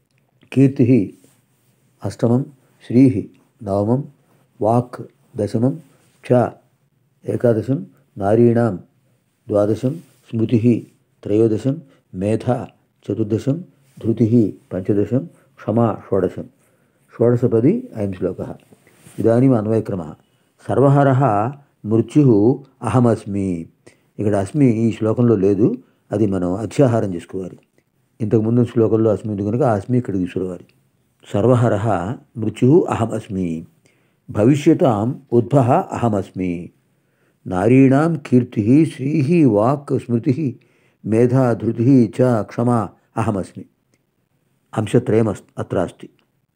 B: కీర్తి అష్టమం శ్రీ నవమం వాక్ దశమం చ ఏకాదశం నారీణాం ద్వాదశం స్మృతి త్రయోదశం మేధా చతుర్దశం ధృతి పంచదశం క్షమా షోడశం షోడశపది అయం శ్లోక ఇదానీం అన్వయక్రమ సర్వహర మృత్యు అహమస్మి ఇక్కడ అస్మి ఈ శ్లోకంలో లేదు అది మనం అత్యాహారం చేసుకోవాలి ఇంతకు ముందు శ్లోకంలో అస్మి ఉంది కనుక ఆ అస్మి ఇక్కడ తీసుకురావాలి సర్వహర మృత్యు అహమస్మి భవిష్యతాం ఉద్భవ అహమస్మి నారీణాం కీర్తి శ్రీ వాక్ స్మృతి మేధా ధృతి చ క్షమా అహమస్మి అంశత్రయం అస్ అత్ర అస్తి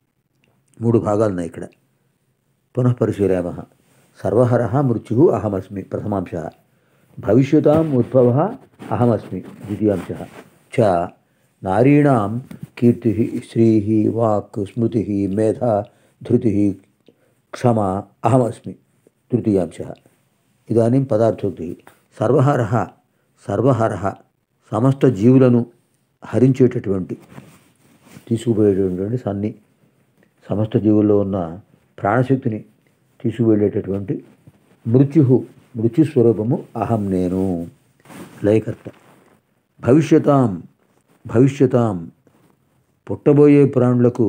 B: మూడు భాగాలు ఉన్నాయి ఇక్కడ పునః పరిశీలయామ సర్వహర మృత్యు అహమస్మి ప్రథమాంశ భవిష్యతాం ఉద్భవ అహమస్మి ద్వితీయాంశ చ నారీణాం కీర్తి శ్రీ వాక్ స్మృతి మేధా ధృతి క్షమ అహమస్మి తృతీయాంశ ఇదానీం పదార్థోక్తి సర్వహర సర్వహర సమస్త జీవులను హరించేటటువంటి తీసుకుపోయేటటువంటి సన్ని సమస్త జీవుల్లో ఉన్న ప్రాణశక్తిని తీసుకువెళ్ళేటటువంటి మృత్యు మృత్యు స్వరూపము అహం నేను లయకర్త భవిష్యతాం భవిష్యతాం పుట్టబోయే ప్రాణులకు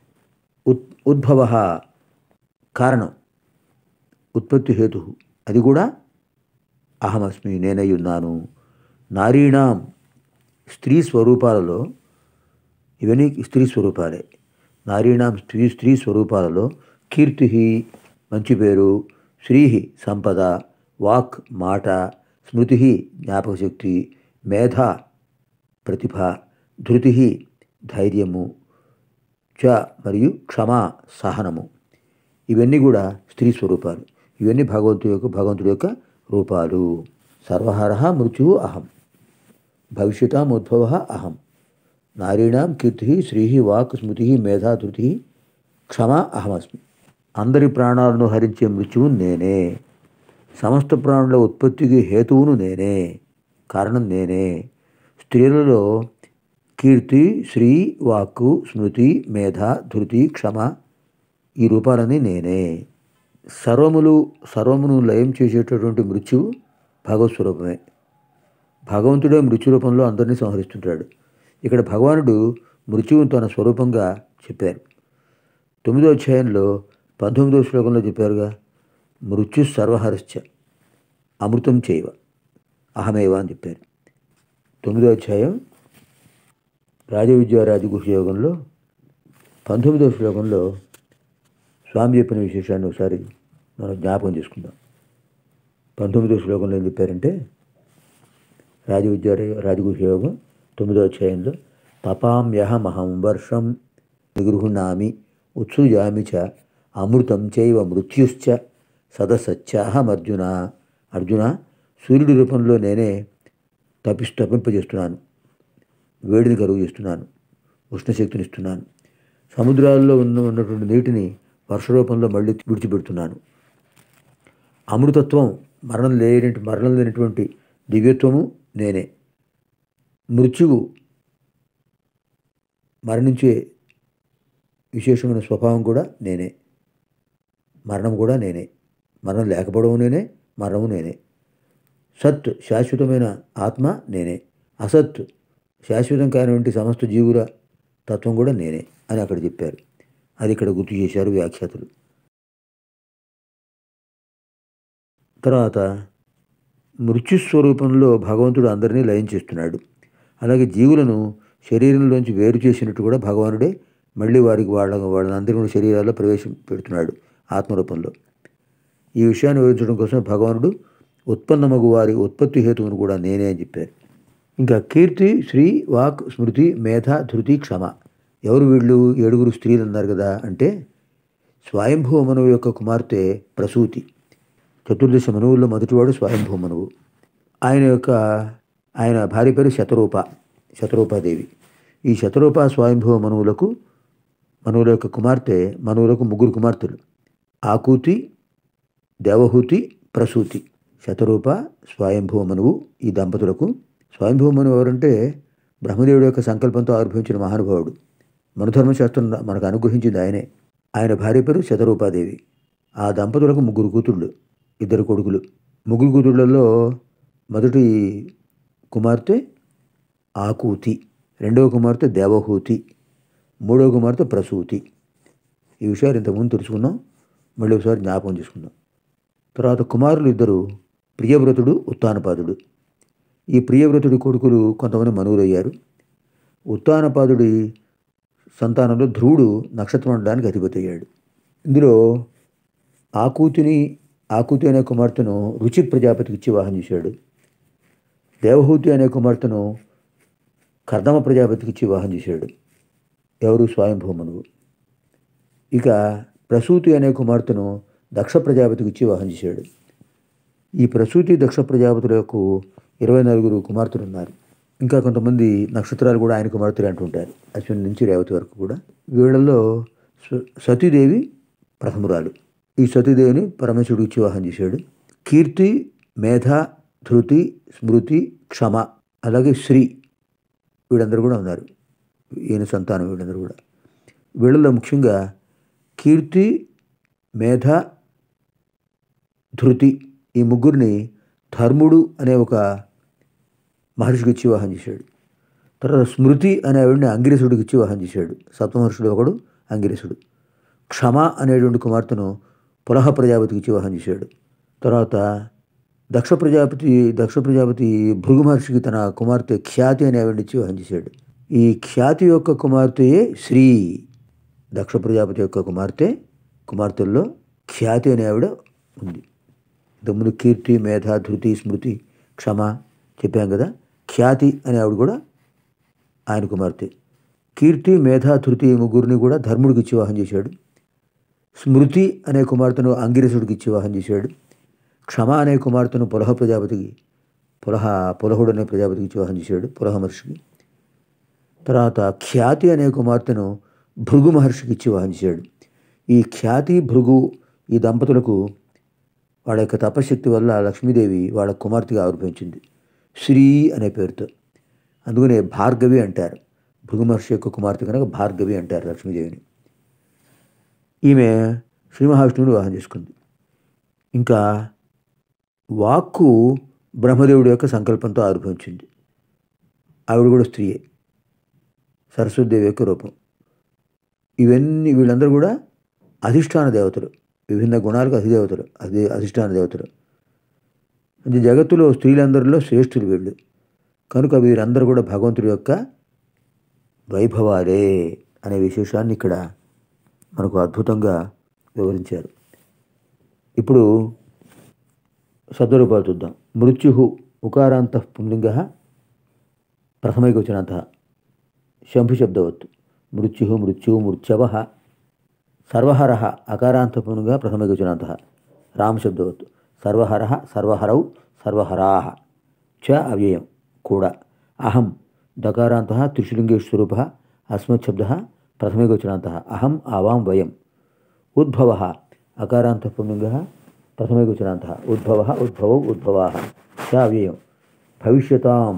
B: ఉత్ ఉద్భవ కారణం ఉత్పత్తి హేతు అది కూడా అహమస్మి నేనై ఉన్నాను నారీణాం స్త్రీ స్వరూపాలలో ఇవన్నీ స్త్రీ స్వరూపాలే నారీణాం స్త్రీ స్త్రీ స్వరూపాలలో కీర్తి మంచి పేరు శ్రీ సంపద వాక్ మాట స్మృతి జ్ఞాపకశక్తి మేధ ప్రతిభ ధృతి ధైర్యము చ మరియు క్షమ సహనము ఇవన్నీ కూడా స్త్రీ స్వరూపాలు ఇవన్నీ భగవంతుడి యొక్క భగవంతుడి యొక్క రూపాలు సర్వహార మృత్యు అహం భవిష్యతాం ఉద్భవ అహం నారీణాం కీర్తి శ్రీ వాక్ స్మృతి మేధా ధృతి క్షమ అహమస్మి అందరి ప్రాణాలను హరించే మృత్యువు నేనే సమస్త ప్రాణుల ఉత్పత్తికి హేతువును నేనే కారణం నేనే స్త్రీలలో కీర్తి శ్రీ వాక్కు స్మృతి మేధ ధృతి క్షమ ఈ రూపాలన్నీ నేనే సర్వములు సర్వమును లయం చేసేటటువంటి మృత్యువు భగవత్ స్వరూపమే భగవంతుడే మృత్యు రూపంలో అందరినీ సంహరిస్తుంటాడు ఇక్కడ భగవానుడు మృత్యువును తన స్వరూపంగా చెప్పారు తొమ్మిదో అధ్యాయంలో పంతొమ్మిదో శ్లోకంలో చెప్పారుగా మృత్యు సర్వహరశ్చ అమృతం చేయవ అహమేవ అని చెప్పారు తొమ్మిదో అధ్యాయం రాజవిద్యా రాజగుహ యోగంలో పంతొమ్మిదో శ్లోకంలో స్వామి చెప్పిన విశేషాన్ని ఒకసారి మనం జ్ఞాపకం చేసుకుందాం పంతొమ్మిదో శ్లోకంలో ఏం చెప్పారంటే రాజవిద్యా రాజగుహ యోగం తొమ్మిదో అధ్యాయంలో తపామ్యహమహం వర్షం నిగృహుణామి ఉత్సృజామి చ అమృతం చైవ మృత్యుశ్చ సదసత్యాహం అర్జున అర్జున సూర్యుడి రూపంలో నేనే తపిస్తూ తప్పింపజేస్తున్నాను వేడిని కలుగు చేస్తున్నాను ఉష్ణశక్తిని ఇస్తున్నాను సముద్రాల్లో ఉన్న ఉన్నటువంటి నీటిని వర్ష రూపంలో మళ్ళీ విడిచిపెడుతున్నాను అమృతత్వం మరణం లేని మరణం లేనటువంటి దివ్యత్వము నేనే మృత్యువు మరణించే విశేషమైన స్వభావం కూడా నేనే మరణం కూడా నేనే మరణం లేకపోవడం నేనే మరణము నేనే సత్ శాశ్వతమైన ఆత్మ నేనే అసత్ శాశ్వతం కానివంటి సమస్త జీవుల తత్వం కూడా నేనే అని అక్కడ చెప్పారు అది ఇక్కడ గుర్తు చేశారు వ్యాఖ్యాతులు తర్వాత మృత్యుస్వరూపంలో భగవంతుడు అందరినీ లయం చేస్తున్నాడు అలాగే జీవులను శరీరంలోంచి వేరు చేసినట్టు కూడా భగవానుడే మళ్ళీ వారికి వాళ్ళ వాళ్ళందరినీ కూడా శరీరాల్లో ప్రవేశం పెడుతున్నాడు ఆత్మరూపంలో ఈ విషయాన్ని వివరించడం కోసం భగవానుడు ఉత్పన్నమగు వారి ఉత్పత్తి హేతువును కూడా నేనే అని చెప్పారు ఇంకా కీర్తి శ్రీ వాక్ స్మృతి మేధ ధృతి క్షమ ఎవరు వీళ్ళు ఏడుగురు స్త్రీలు అన్నారు కదా అంటే స్వయంభూ మనువు యొక్క కుమార్తె ప్రసూతి చతుర్దశ మనువుల్లో మొదటివాడు స్వయంభూ మనువు ఆయన యొక్క ఆయన భార్య పేరు శతరూప శతరూపాదేవి ఈ శతరూప స్వయంభూ మనువులకు మనువుల యొక్క కుమార్తె మనువులకు ముగ్గురు కుమార్తెలు ఆకూతి దేవహూతి ప్రసూతి శతరూప స్వయంభూ మనువు ఈ దంపతులకు స్వయంభూ మనువు ఎవరంటే బ్రహ్మదేవుడి యొక్క సంకల్పంతో ఆవిర్భవించిన మహానుభావుడు మనుధర్మశాస్త్రం మనకు అనుగ్రహించింది ఆయనే ఆయన భార్య పేరు శతరూపాదేవి ఆ దంపతులకు ముగ్గురు కూతుళ్ళు ఇద్దరు కొడుకులు ముగ్గురు కూతుళ్ళల్లో మొదటి కుమార్తె ఆకూతి రెండవ కుమార్తె దేవహూతి మూడవ కుమార్తె ప్రసూతి ఈ విషయాలు ఇంతకుముందు తెలుసుకున్నాం మళ్ళీ ఒకసారి జ్ఞాపకం చేసుకుందాం తర్వాత కుమారులు ఇద్దరు ప్రియవ్రతుడు ఉత్తానపాదుడు ఈ ప్రియవ్రతుడి కొడుకులు కొంతమంది మనువులయ్యారు ఉత్తానపాదుడి సంతానంలో ధ్రువుడు నక్షత్రమండలానికి అధిపతి అయ్యాడు ఇందులో ఆకూతిని ఆకూతి అనే కుమార్తెను రుచి ప్రజాపతికి ఇచ్చి వివాహం చేశాడు దేవహూతి అనే కుమార్తెను కర్దమ ప్రజాపతికి ఇచ్చి వివాహం చేశాడు ఎవరు స్వయంభూమనువు ఇక ప్రసూతి అనే కుమార్తెను దక్ష ప్రజాపతికి ఇచ్చి వివాహం చేశాడు ఈ ప్రసూతి దక్ష ప్రజాపతులకు ఇరవై నలుగురు కుమార్తెలు ఉన్నారు ఇంకా కొంతమంది నక్షత్రాలు కూడా ఆయన కుమార్తెలు అంటుంటారు అశ్విని నుంచి రేవతి వరకు కూడా వీళ్ళల్లో స- సతీదేవి ప్రథమురాలు ఈ సతీదేవిని పరమేశ్వరుడు ఇచ్చి వివాహం చేశాడు కీర్తి మేధ ధృతి స్మృతి క్షమ అలాగే శ్రీ వీళ్ళందరూ కూడా ఉన్నారు ఈయన సంతానం వీళ్ళందరూ కూడా వీళ్ళలో ముఖ్యంగా కీర్తి మేధ ధృతి ఈ ముగ్గురిని ధర్ముడు అనే ఒక మహర్షికి ఇచ్చి వివాహం చేశాడు తర్వాత స్మృతి అనే ఆవిడని అంగిరసుడికి ఇచ్చి వివాహం చేశాడు సప్తమహర్షుడు ఒకడు అంగిరసుడు క్షమ అనేటువంటి కుమార్తెను పులహ ప్రజాపతికి ఇచ్చి వివాహం చేశాడు తర్వాత దక్ష ప్రజాపతి దక్ష ప్రజాపతి భృగు మహర్షికి తన కుమార్తె ఖ్యాతి అనే ఆవిడని ఇచ్చి వివాహం చేశాడు ఈ ఖ్యాతి యొక్క కుమార్తెయే శ్రీ దక్ష ప్రజాపతి యొక్క కుమార్తె కుమార్తెల్లో ఖ్యాతి అనే ఆవిడ ఉంది ఇంతకుముందు కీర్తి మేధ ధృతి స్మృతి క్షమ చెప్పాం కదా ఖ్యాతి అనే ఆవిడ కూడా ఆయన కుమార్తె కీర్తి మేధ ధృతి ఈ ముగ్గురిని కూడా ధర్ముడికి ఇచ్చి వివాహం చేశాడు స్మృతి అనే కుమార్తెను అంగిరసుడికి ఇచ్చి వివాహం చేశాడు క్షమ అనే కుమార్తెను పులహ ప్రజాపతికి పులహ పులహుడు అనే ప్రజాపతికి ఇచ్చి వివాహం చేశాడు పులహ మహర్షికి తర్వాత ఖ్యాతి అనే కుమార్తెను భృగు మహర్షికి ఇచ్చి వివాహం చేశాడు ఈ ఖ్యాతి భృగు ఈ దంపతులకు వాళ్ళ యొక్క తపశక్తి వల్ల లక్ష్మీదేవి వాళ్ళ కుమార్తెగా ఆవిర్భవించింది శ్రీ అనే పేరుతో అందుకనే భార్గవి అంటారు భృగు మహర్షి యొక్క కుమార్తె కనుక భార్గవి అంటారు లక్ష్మీదేవిని ఈమె శ్రీ మహావిష్ణువుని వివాహం చేసుకుంది ఇంకా వాక్కు బ్రహ్మదేవుడి యొక్క సంకల్పంతో ఆవిర్భవించింది ఆవిడ కూడా స్త్రీయే సరస్వతిదేవి యొక్క రూపం ఇవన్నీ వీళ్ళందరూ కూడా అధిష్టాన దేవతలు విభిన్న గుణాలకు అధిదేవతలు అధి అధిష్టాన దేవతలు అంటే జగత్తులో స్త్రీలందరిలో శ్రేష్ఠులు వీళ్ళు కనుక వీరందరూ కూడా భగవంతుడి యొక్క వైభవాలే అనే విశేషాన్ని ఇక్కడ మనకు అద్భుతంగా వివరించారు ఇప్పుడు శబ్దరూపాలు చూద్దాం మృత్యు ఉకారాంత పుంలింగ ప్రథమైకవచనంత శంభు శబ్దవత్తు మృత్యు మృత్యు మృత్యవ సర్వహర అకారాంతపునుగా ప్రథమైకవచనంత రామశబ్దవత్ సర్వహర సర్వహరౌ సర్వహరా చ అవ్యయం కూడా అహం దకారాంత త్రిశృంగేశ్వరూప అస్మత్శబ్ద ప్రథమేగోచరాంత అహం ఆవాం వయం ఉద్భవ అకారాంత పుంలింగ ప్రథమేగోచరాంత ఉద్భవ ఉద్భవౌ ఉద్భవా చ అవ్యయం భవిష్యతాం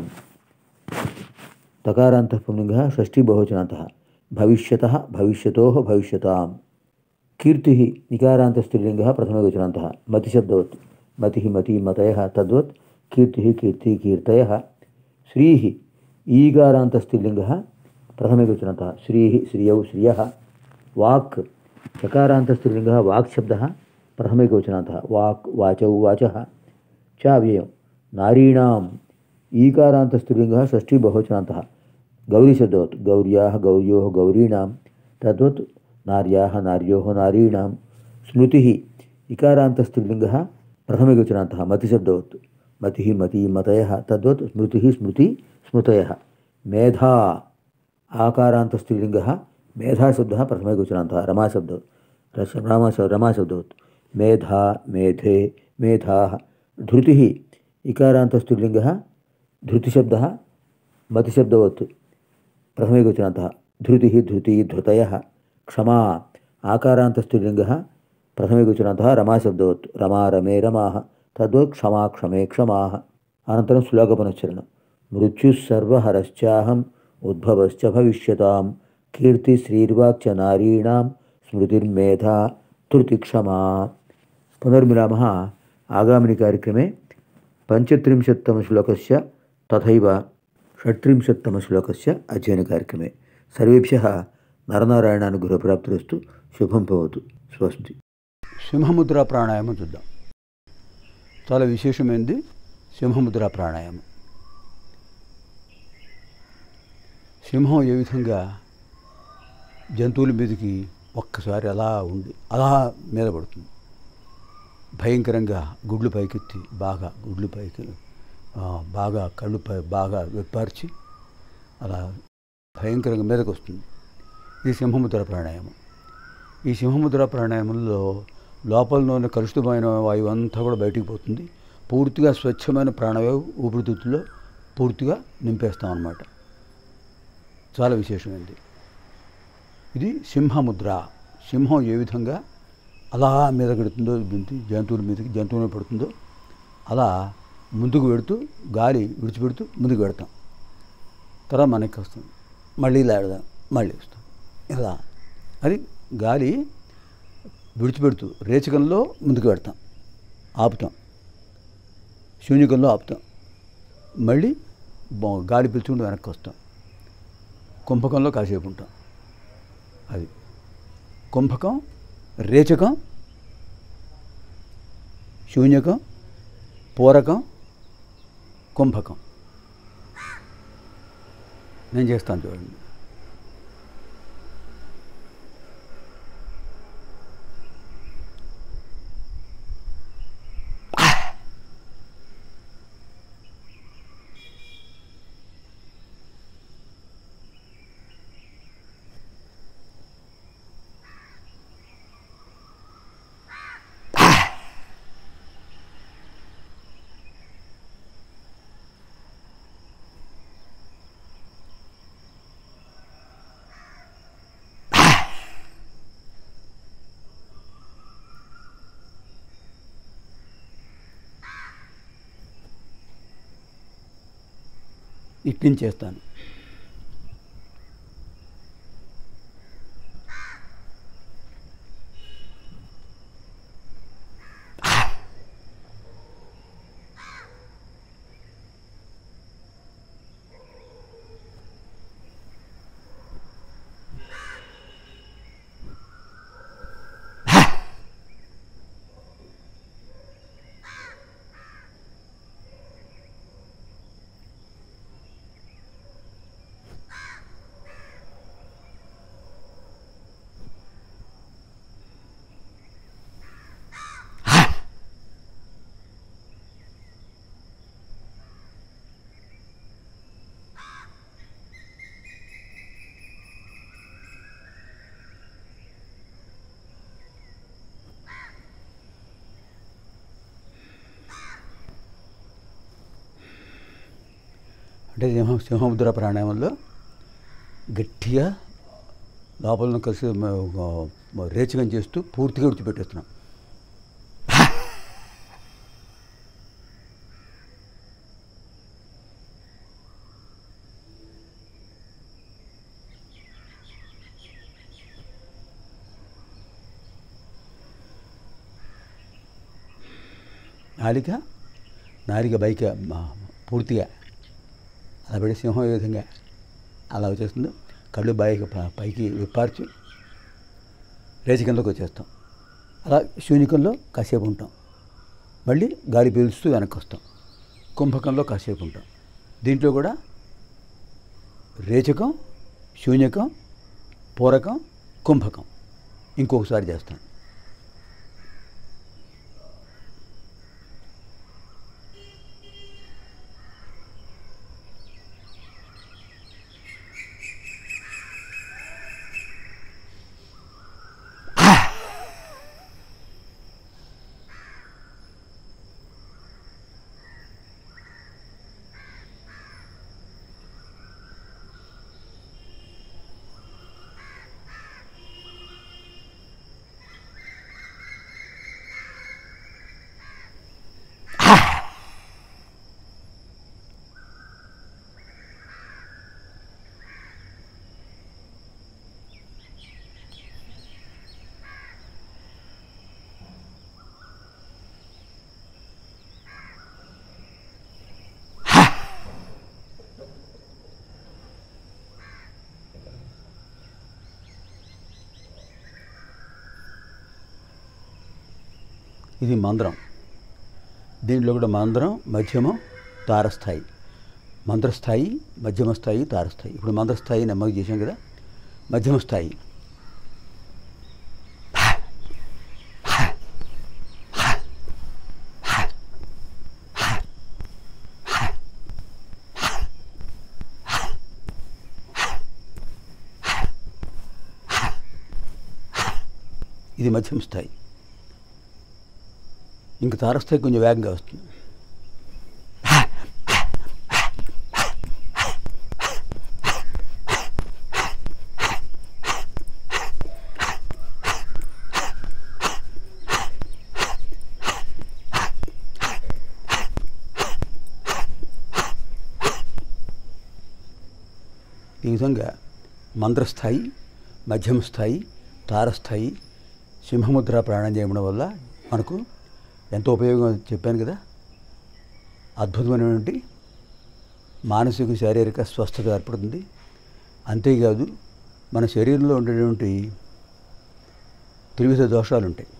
B: తకారాంత పుంలింగ షష్ఠీ బహువచనాంత భవిష్యత భవిష్యతో భవిష్యతాం కీర్తి నికారాంత స్త్రీలింగ ప్రథమగోచరాంత మతిశబ్దవత్ మతి మతి మతయ తద్వత్ కీర్తి కీర్తి కీర్తయ శ్రీ ఈకారాంత స్త్రీలింగ ప్రథమగోచరాంత శ్రీ శ్రియౌ శ్రియ వాక్ చకారాంత స్త్రీలింగ వాక్శబ్ద ప్రథమగోచరాంత వాక్ వాచౌ వాచ చ అవ్యయం నారీణాం ఈకారాంత స్త్రీలింగ షష్ఠీ బహువచనాంత గౌరీశబ్దవత్ గౌర్యాः గౌర్యోः గౌరీణాం తద్వత్ నార్యాः నార్యోः నారీణాం స్మృతిः ఇకారాन्तस्त्रीलिङ्गः प्रथमगोचरान्तः मतिशब्दवत् मतिः मती मतयः तद्वत् स्मृतिः स्मृति स्मृतयः मेधा आकारान्तस्त्रीलिङ्गः मेधाशब्दः प्रथमगोचरान्तः रमाशब्दः रस रामाश रमाशब्दवत् मेधा मेधे मेधाः धृतिः इकारान्तस्त्रीलिङ्गः धृतिशब्दः मतिशब्दवत् प्रथमेगोचरान्तः धृतिः धृती धृतयः क्षमा आकारान्तस्त्रीलिङ्गः प्रथमेगोचरान्तः रमाशब्दवत् रमा रमे रमाः तद्वत् क्षमा क्षमे क्षमाः अनन्तरं श्लोकपुनश्चरणं मृत्युः सर्वहरश्चाहम् उद्भवश्च भविष्यतां कीर्तिश्रीर्वाक्च नारीणां स्मृतिर्मेधा धृतिक्षमा पुनर्मिलामः आगामिनि कार्यक्रमे पञ्चत्रिंशत्तमश्लोकस्य तथैव षट्त्रिंशत्तमश्लोकस्य अध्ययनकार्यक्रमे सर्वेभ्यः నరనారాయణానుగ్రహప్రాప్తిరస్తు శుభం భవతు స్వస్తి
E: సింహముద్ర ప్రాణాయామం చూద్దాం చాలా విశేషమైనది సింహముద్ర ప్రాణాయామం సింహం ఏ విధంగా జంతువుల మీదకి ఒక్కసారి అలా ఉండి అలా మీద పడుతుంది భయంకరంగా గుడ్లు పైకెత్తి బాగా గుడ్లు పైకి ఆ, బాగా కళ్ళు పై బాగా విప్పార్చి అలా భయంకరంగా మీదకి వస్తుంది ఇది సింహముద్ర ప్రాణాయామం ఈ సింహముద్ర ప్రాణాయామంలో లోపలలోని కలుషితమైన వాయువు అంతా కూడా బయటికి పోతుంది పూర్తిగా స్వచ్ఛమైన ప్రాణవాయువు ఊపిరితిత్తుల్లో పూర్తిగా నింపేస్తాం అన్నమాట చాలా విశేషమైనది ఇది సింహముద్ర సింహం ఏ విధంగా అలా మీద పెడుతుందో బింతి జంతువుల మీదకి జంతువుల మీద పడుతుందో అలా ముందుకు పెడుతూ గాలి విడిచిపెడుతూ ముందుకు పెడతాం తర్వాత మనకి వస్తుంది మళ్ళీ లాడదాం మళ్ళీ వస్తాం ఇలా అది గాలి విడిచిపెడుతూ రేచకంలో ముందుకు పెడతాం ఆపుతాం శూన్యకంలో ఆపుతాం మళ్ళీ బా- గాలి పీల్చుకుంటూ వెనక్కి వస్తాం కుంభకంలో కాసేపు ఉంటాం అది కుంభకం రేచకం శూన్యకం పూరకం కుంభకం నేను చేస్తాను చూడండి ఇటు నుంచి చేస్తాను అంటే సింహ సింహముద్ర ప్రాణాయామంలో గట్టిగా లోపల కలిసి మ- మ- రేచకం చేస్తూ పూర్తిగా విడిచిపెట్టేస్తున్నాం నాలిక నాలిక బైక్ మ- పూర్తిగా అలా పెట్టి సింహం ఏ విధంగా అలా వచ్చేస్తుందో కళ్ళు బాయికి ప- పైకి విప్పార్చి రేచి కిందకు వచ్చేస్తాం అలా శూన్యకంలో కాసేపు ఉంటాం మళ్ళీ గాలి పీల్చుతూ వెనక్కి వస్తాం కుంభకంలో కాసేపు ఉంటాం దీంట్లో కూడా రేచకం శూన్యకం పూరకం కుంభకం ఇంకొకసారి చేస్తాం ఇది మంత్రం దీంట్లో కూడా మంత్రం మధ్యమం తారస్థాయి మంత్రస్థాయి మధ్యమ స్థాయి తారస్థాయి ఇప్పుడు మంత్రస్థాయి నెమ్మది చేశాం కదా మధ్యమ స్థాయి ఇది మధ్యమ స్థాయి ఇంక తారస్థాయి కొంచెం వేగంగా వస్తుంది ఈ విధంగా మంత్రస్థాయి మధ్యమ స్థాయి తారస్థాయి సింహముద్ర ప్రాణం చేయడం వల్ల మనకు ఎంతో ఉపయోగం చెప్పాను కదా అద్భుతమైనటువంటి మానసిక శారీరక స్వస్థత ఏర్పడుతుంది అంతేకాదు మన శరీరంలో ఉండేటువంటి త్రివిధ దోషాలు ఉంటాయి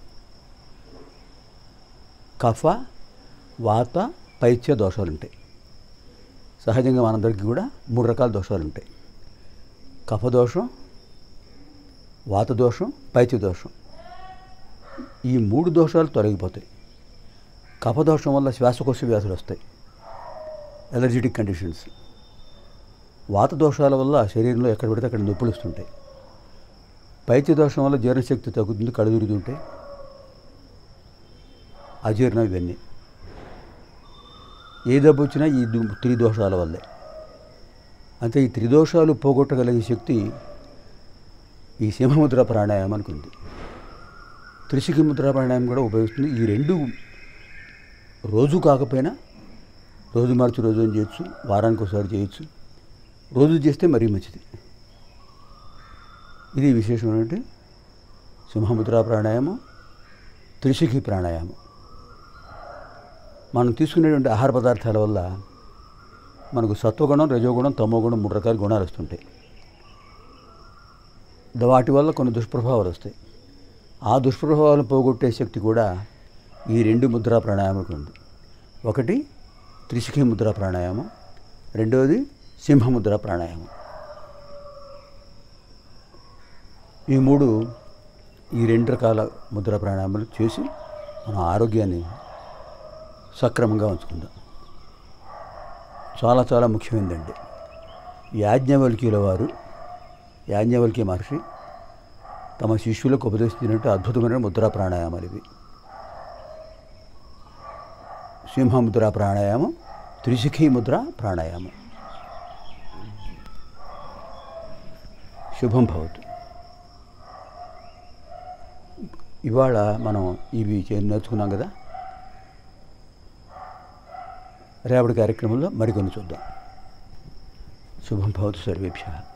E: కఫ వాత పైత్య దోషాలు ఉంటాయి సహజంగా మనందరికీ కూడా మూడు రకాల దోషాలు ఉంటాయి కఫదోషం వాతదోషం పైత్య దోషం ఈ మూడు దోషాలు తొలగిపోతాయి కఫదోషం వల్ల శ్వాసకోశ వ్యాధులు వస్తాయి ఎలర్జెటిక్ కండిషన్స్ వాత దోషాల వల్ల శరీరంలో ఎక్కడ పడితే అక్కడ నొప్పులు వస్తుంటాయి పైత్య దోషం వల్ల జీర్ణశక్తి తగ్గుతుంది కళ్ళు తిరుగుతుంటాయి అజీర్ణం ఇవన్నీ ఏ దెబ్బ వచ్చినా ఈ దు- త్రిదోషాల వల్లే అంతే ఈ త్రిదోషాలు పోగొట్టగలిగే శక్తి ఈ సింహముద్ర ప్రాణాయామానికి ఉంది త్రిశిఖి ముద్ర ప్రాణాయామం కూడా ఉపయోగిస్తుంది ఈ రెండు రోజు కాకపోయినా రోజు మార్చి రోజు అని చేయొచ్చు వారానికి ఒకసారి చేయొచ్చు రోజు చేస్తే మరీ మంచిది ఇది విశేషమైనటువంటి సింహముద్ర ప్రాణాయామం త్రిశిఖి ప్రాణాయామం మనం తీసుకునేటువంటి ఆహార పదార్థాల వల్ల మనకు సత్వగుణం రజోగుణం తమోగుణం మూడు రకాల గుణాలు వస్తుంటాయి ద- వాటి వల్ల కొన్ని దుష్ప్రభావాలు వస్తాయి ఆ దుష్ప్రభావాలను పోగొట్టే శక్తి కూడా ఈ రెండు ముద్రా ప్రాణాయామాలకు ఉంది ఒకటి త్రిశిఖి ముద్ర ప్రాణాయామం రెండవది సింహముద్ర ప్రాణాయామం ఈ మూడు ఈ రెండు రకాల ముద్ర ప్రాణాయామాలు చేసి మన ఆరోగ్యాన్ని సక్రమంగా ఉంచుకుందాం చాలా చాలా ముఖ్యమైనదండి యాజ్ఞవల్క్యుల వారు యాజ్ఞవల్క్య మహర్షి తమ శిష్యులకు ఉపదేశించినట్టు అద్భుతమైన ముద్రా ప్రాణాయామాలు ఇవి సింహముద్ర ప్రాణాయామం త్రిశిఖి ముద్ర ప్రాణాయామం శుభం భవతు ఇవాళ మనం ఇవి చే- నేర్చుకున్నాం కదా రేపటి కార్యక్రమంలో మరికొన్ని చూద్దాం శుభం భవతు సర్వేభ్య